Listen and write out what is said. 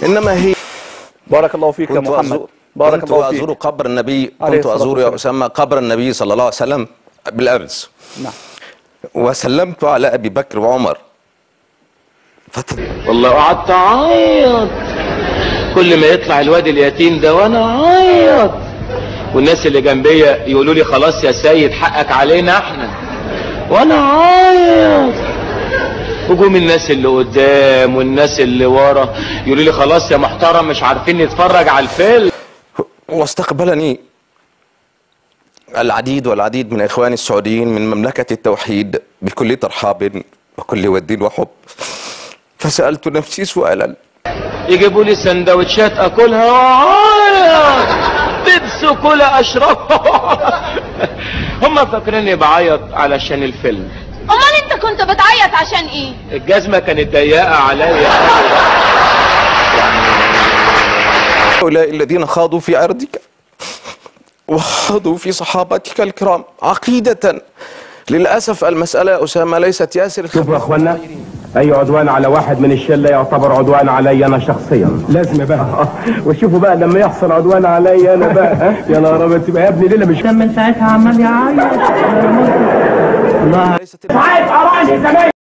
انما هي بارك الله فيك يا كنت محمد أزور بارك كنت الله فيك ازور قبر النبي عليه كنت الصلاة ازور يا والسلام. اسامه قبر النبي صلى الله عليه وسلم بالامس نعم وسلمت على ابي بكر وعمر فت... والله قعدت اعيط كل ما يطلع الواد اليتيم ده وانا اعيط والناس اللي جنبيا يقولوا لي خلاص يا سيد حقك علينا احنا وانا اعيط هجوم الناس اللي قدام والناس اللي ورا يقولوا لي خلاص يا محترم مش عارفين نتفرج على الفيلم واستقبلني العديد والعديد من اخواني السعوديين من مملكه التوحيد بكل ترحاب وكل ود وحب فسالت نفسي سؤالا يجيبوا لي سندوتشات اكلها واعيط بيبس كلها اشرب هم فاكريني بعيط علشان الفيلم امال انت كنت بتعيط عشان ايه الجزمه كانت ضيقه عليا هؤلاء الذين خاضوا في عرضك وخاضوا في صحابتك الكرام عقيدة للأسف المسألة يا أسامة ليست ياسر شوفوا يا اخوانا اي عدوان على واحد من الشله يعتبر عدوان علي انا شخصيا لازم بقى وشوفوا بقى لما يحصل عدوان علي انا بقى ها؟ يا نهار ابيض تبقى يا ابني ليله مش كان من ساعتها عمال يعيط ليست عايز اراني زمان